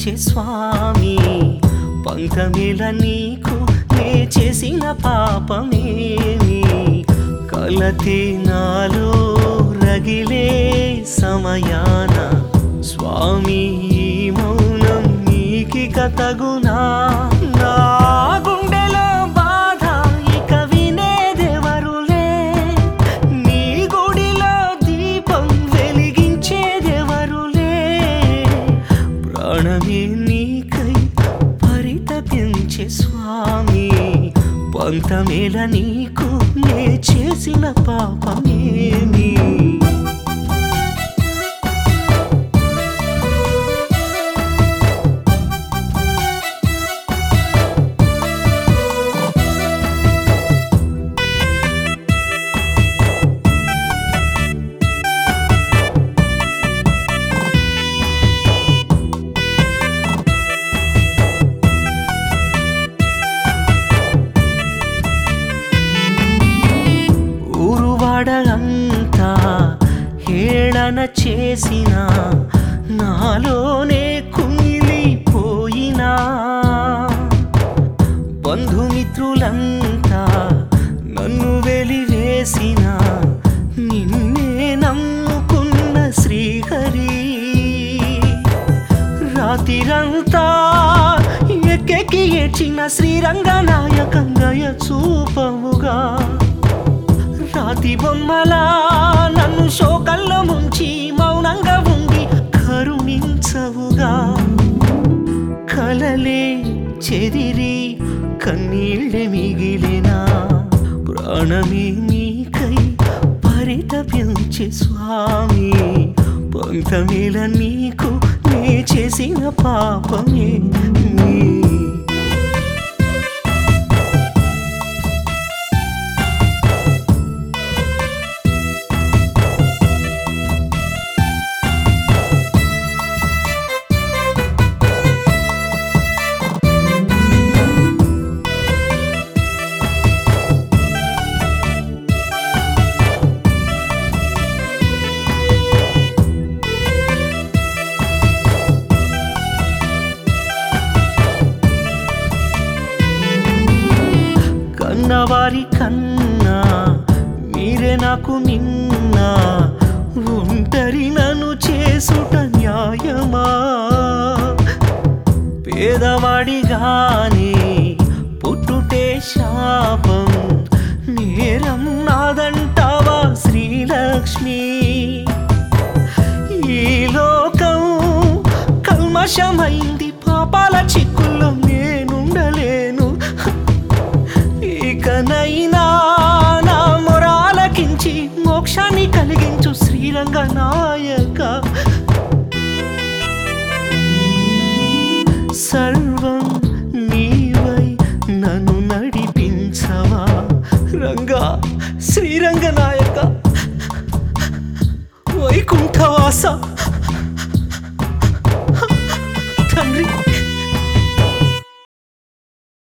పెంచే స్వామి పంతమేల నీకు నే చేసిన పాపమేమి కలతే నాలో రగిలే సమయాన స్వామి ఈ మౌనం నీకిక తగునా నా గుండెలో బాధ ఇక వినేదెవరులే నీ గుడిలో దీపం వెలిగించేదెవరులే ప్రాణమే నీకై పరితపించే స్వామి పంతమేల నీకు నే చేసిన పాపమేమి ఊరువాడ అంతా హేళన చేసిన నాలోనే కుమిలిపోయినా బంధుమిత్రులంతా నన్ను వెలివేసిన నిన్నే నమ్ముకున్న శ్రీహరి రాతిరంతా ఎక్కెక్కి ఏడ్చిన శ్రీరంగనాయకంగయ చూపముగా రాతి బొమ్మలా నన్ను శోకల్లో ముంచి మౌనంగా ఉండి కరుణించవుగా కలలే చెదిరి కన్నీళ్ళే మిగిలినా ప్రాణమే నీకై పరితపించే స్వామి పంతమేల నీకు నే చేసిన పాపమే నీ కన్నవారి కన్నా మీరే నాకు నిన్న ఒంటరి నన్ను చేసుట న్యాయమా పేదవాడిగానే పుట్టుటే శాపం నేరం నాదంటావా శ్రీలక్ష్మి ఈ లోకం కల్మషమైంది పాపాల చిక్కుల్లో నేనుండలేను ఇకనైనా నా మొరాలకించి మోక్షాన్ని కలిగించు శ్రీరంగ నాయక సర్వం నీవై నన్ను నడిపించవా రంగా శ్రీరంగ నాయక వైకుంఠవాస